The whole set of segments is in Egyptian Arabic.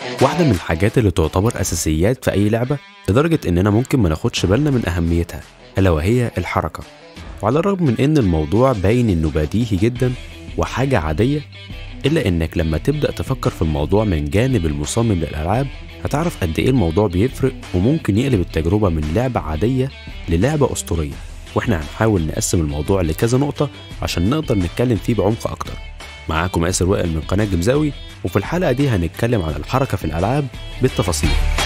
واحدة من الحاجات اللي تعتبر أساسيات في أي لعبة لدرجة إننا ممكن ما ناخدش بالنا من أهميتها ألا وهي الحركة وعلى الرغم من إن الموضوع باين إنه بديهي جدا وحاجة عادية إلا إنك لما تبدأ تفكر في الموضوع من جانب المصمم للألعاب هتعرف قد إيه الموضوع بيفرق وممكن يقلب التجربة من لعبة عادية للعبة أسطورية واحنا هنحاول نقسم الموضوع لكذا نقطة عشان نقدر نتكلم فيه بعمق أكتر معاكم ياسر وائل من قناة جمزاوي وفي الحلقة دي هنتكلم عن الحركة في الألعاب بالتفاصيل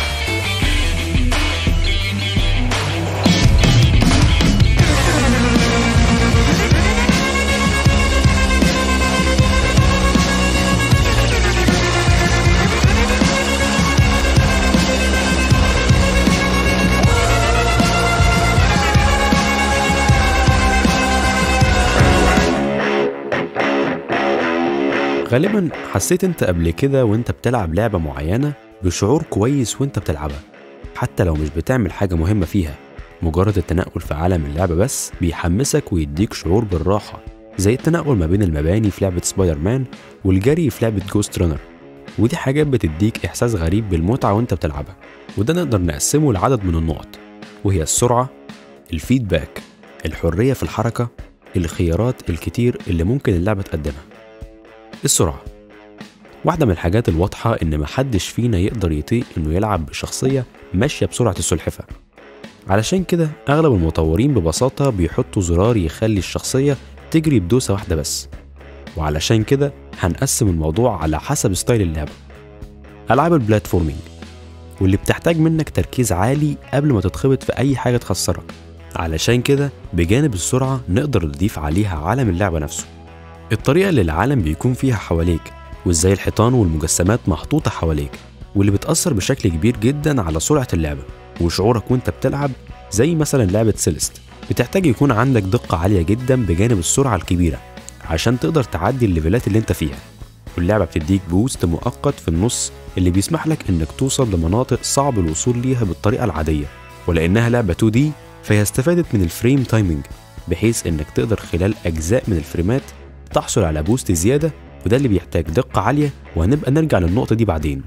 غالبا حسيت انت قبل كده وانت بتلعب لعبة معينة بشعور كويس وانت بتلعبها حتى لو مش بتعمل حاجة مهمة فيها مجرد التنقل في عالم اللعبة بس بيحمسك ويديك شعور بالراحة زي التنقل ما بين المباني في لعبة سبايدر مان والجري في لعبة جوست رانر ودي حاجات بتديك إحساس غريب بالمتعة وانت بتلعبها وده نقدر نقسمه لعدد من النقط وهي السرعة الفيدباك الحرية في الحركة الخيارات الكتير اللي ممكن اللعبة تقدمها السرعة واحدة من الحاجات الواضحة إن محدش فينا يقدر يطيق إنه يلعب بشخصية ماشية بسرعة السلحفة علشان كده أغلب المطورين ببساطة بيحطوا زرار يخلي الشخصية تجري بدوسة واحدة بس وعلشان كده هنقسم الموضوع على حسب ستايل اللعبة ألعاب البلاتفورمينج واللي بتحتاج منك تركيز عالي قبل ما تتخبط في أي حاجة تخسرك علشان كده بجانب السرعة نقدر نضيف عليها عالم اللعبة نفسه الطريقة اللي العالم بيكون فيها حواليك وازاي الحيطان والمجسمات محطوطة حواليك واللي بتأثر بشكل كبير جدا على سرعة اللعبة وشعورك وانت بتلعب زي مثلا لعبة سيلست بتحتاج يكون عندك دقة عالية جدا بجانب السرعة الكبيرة عشان تقدر تعدي الليفلات اللي انت فيها واللعبة بتديك بوست مؤقت في النص اللي بيسمح لك انك توصل لمناطق صعب الوصول ليها بالطريقة العادية ولأنها لعبة 2D فهي استفادت من الفريم تايمينج بحيث انك تقدر خلال أجزاء من الفريمات تحصل على بوست زيادة وده اللي بيحتاج دقة عالية وهنبقى نرجع للنقطة دي بعدين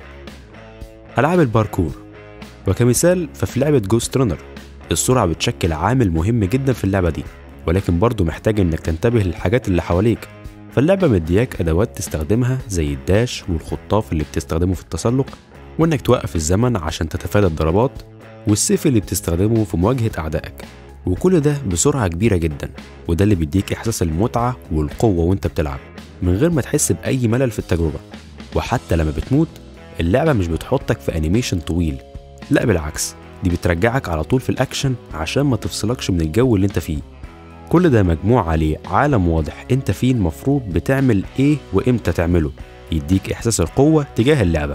ألعاب الباركور وكمثال ففي لعبة جوست رانر السرعة بتشكل عامل مهم جدا في اللعبة دي ولكن برضه محتاج انك تنتبه للحاجات اللي حواليك فاللعبة مدياك أدوات تستخدمها زي الداش والخطاف اللي بتستخدمه في التسلق وإنك توقف الزمن عشان تتفادى الضربات والسيف اللي بتستخدمه في مواجهة أعدائك وكل ده بسرعة كبيرة جدا وده اللي بيديك إحساس المتعة والقوة وانت بتلعب من غير ما تحس بأي ملل في التجربة وحتى لما بتموت اللعبة مش بتحطك في أنيميشن طويل لا بالعكس دي بترجعك على طول في الأكشن عشان ما تفصلكش من الجو اللي انت فيه كل ده مجموع عليه عالم واضح انت فيه المفروض بتعمل ايه وامتى تعمله يديك إحساس القوة تجاه اللعبة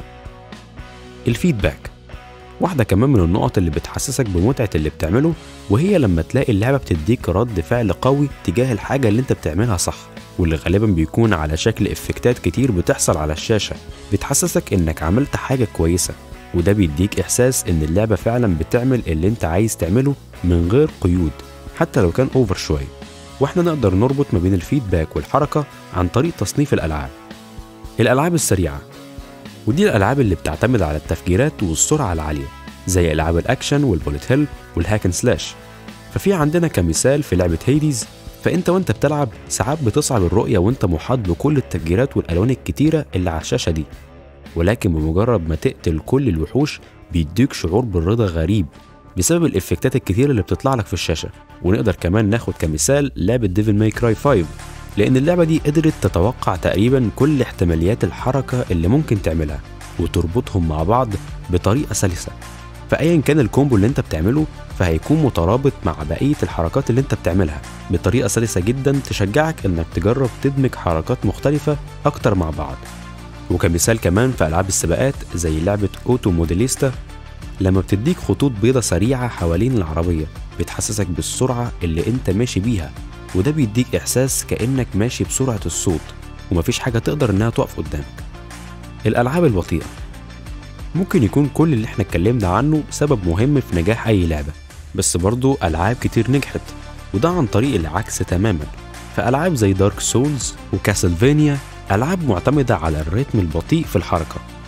الفيدباك واحدة كمان من النقط اللي بتحسسك بمتعة اللي بتعمله وهي لما تلاقي اللعبة بتديك رد فعل قوي تجاه الحاجة اللي انت بتعملها صح واللي غالبا بيكون على شكل افكتات كتير بتحصل على الشاشة بتحسسك انك عملت حاجة كويسة وده بيديك احساس ان اللعبة فعلا بتعمل اللي انت عايز تعمله من غير قيود حتى لو كان اوفر شوية واحنا نقدر نربط ما بين الفيدباك والحركة عن طريق تصنيف الالعاب الالعاب السريعة ودي الالعاب اللي بتعتمد على التفجيرات والسرعة العالية زي العاب الاكشن والبوليت هيل والهاكن سلاش ففي عندنا كمثال في لعبة هيديز فانت وانت بتلعب ساعات بتصعب الرؤية وانت محاط بكل التفجيرات والالوان الكتيرة اللي على الشاشة دي ولكن بمجرد ما تقتل كل الوحوش بيديك شعور بالرضا غريب بسبب الافكتات الكتيرة اللي بتطلع لك في الشاشة ونقدر كمان ناخد كمثال لعبة ديفل ماي كراي 5 لأن اللعبة دي قدرت تتوقع تقريبا كل احتماليات الحركة اللي ممكن تعملها وتربطهم مع بعض بطريقة سلسة فأيا كان الكومبو اللي انت بتعمله فهيكون مترابط مع بقية الحركات اللي انت بتعملها بطريقة سلسة جدا تشجعك انك تجرب تدمج حركات مختلفة أكتر مع بعض وكمثال كمان في ألعاب السباقات زي لعبة أوتو موديليستا لما بتديك خطوط بيضة سريعة حوالين العربية بتحسسك بالسرعة اللي انت ماشي بيها وده بيديك إحساس كأنك ماشي بسرعة الصوت ومفيش حاجة تقدر إنها تقف قدامك الألعاب البطيئة ممكن يكون كل اللي احنا اتكلمنا عنه سبب مهم في نجاح أي لعبة بس برضو ألعاب كتير نجحت وده عن طريق العكس تماما فألعاب زي دارك سولز وكاسلفينيا ألعاب معتمدة على الريتم البطيء في الحركة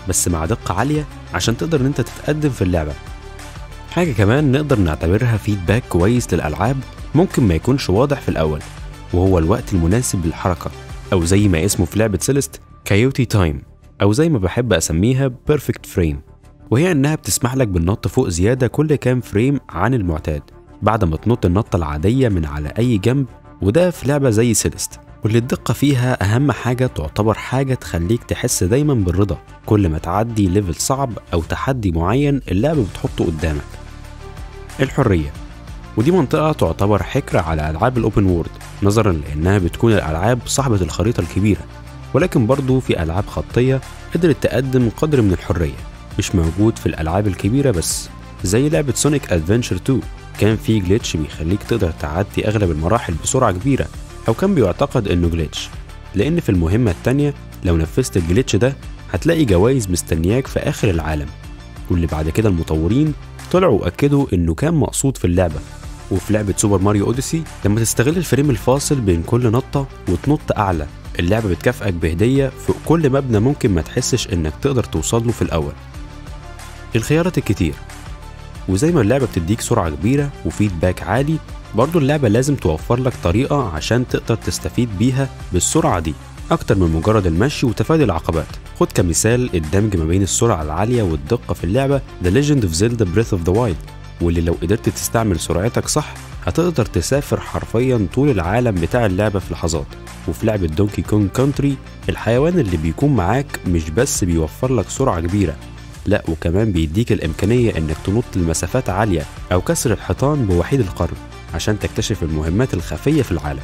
بس مع دقة عالية عشان تقدر ان انت تتقدم في اللعبة حاجة كمان نقدر نعتبرها فيدباك كويس للألعاب ممكن ما يكونش واضح في الأول وهو الوقت المناسب للحركة أو زي ما اسمه في لعبة سيلست كايوتي تايم أو زي ما بحب أسميها بيرفكت فريم وهي إنها بتسمح لك بالنط فوق زيادة كل كام فريم عن المعتاد بعد ما تنط النطة العادية من على أي جنب وده في لعبة زي سيلست واللي الدقة فيها أهم حاجة تعتبر حاجة تخليك تحس دايما بالرضا كل ما تعدي ليفل صعب أو تحدي معين اللعبة بتحطه قدامك الحرية ودي منطقة تعتبر حكرة على ألعاب الأوبن وورد نظرا لأنها بتكون الألعاب صاحبة الخريطة الكبيرة ولكن برضو في ألعاب خطية قدرت تقدم قدر من الحرية مش موجود في الألعاب الكبيرة بس زي لعبة سونيك أدفنشر 2 كان في جليتش بيخليك تقدر تعدي أغلب المراحل بسرعة كبيرة أو كان بيعتقد إنه جليتش لأن في المهمة التانية لو نفذت الجليتش ده هتلاقي جوائز مستنياك في آخر العالم واللي بعد كده المطورين طلعوا وأكدوا إنه كان مقصود في اللعبة وفي لعبة سوبر ماريو أوديسي لما تستغل الفريم الفاصل بين كل نطة وتنط أعلى اللعبة بتكافئك بهدية فوق كل مبنى ممكن ما تحسش إنك تقدر توصل له في الأول الخيارات الكتير وزي ما اللعبة بتديك سرعة كبيرة وفيدباك عالي برضو اللعبة لازم توفر لك طريقة عشان تقدر تستفيد بيها بالسرعة دي أكتر من مجرد المشي وتفادي العقبات خد كمثال الدمج ما بين السرعة العالية والدقة في اللعبة The Legend of Zelda Breath of the Wild واللي لو قدرت تستعمل سرعتك صح هتقدر تسافر حرفيا طول العالم بتاع اللعبة في لحظات وفي لعبة دونكي كونج كونتري الحيوان اللي بيكون معاك مش بس بيوفر لك سرعة كبيرة لا وكمان بيديك الإمكانية إنك تنط لمسافات عالية أو كسر الحيطان بوحيد القرن عشان تكتشف المهمات الخفية في العالم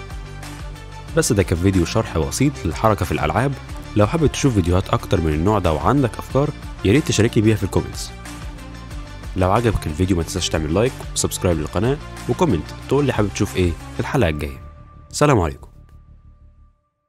بس ده كان فيديو شرح بسيط للحركة في الألعاب لو حابب تشوف فيديوهات أكتر من النوع ده وعندك أفكار ياريت تشاركني بيها في الكومنتس لو عجبك الفيديو ما تنساش تعمل لايك وسبسكرايب للقناة وكومنت تقول لي حابب تشوف ايه في الحلقة الجاية سلام عليكم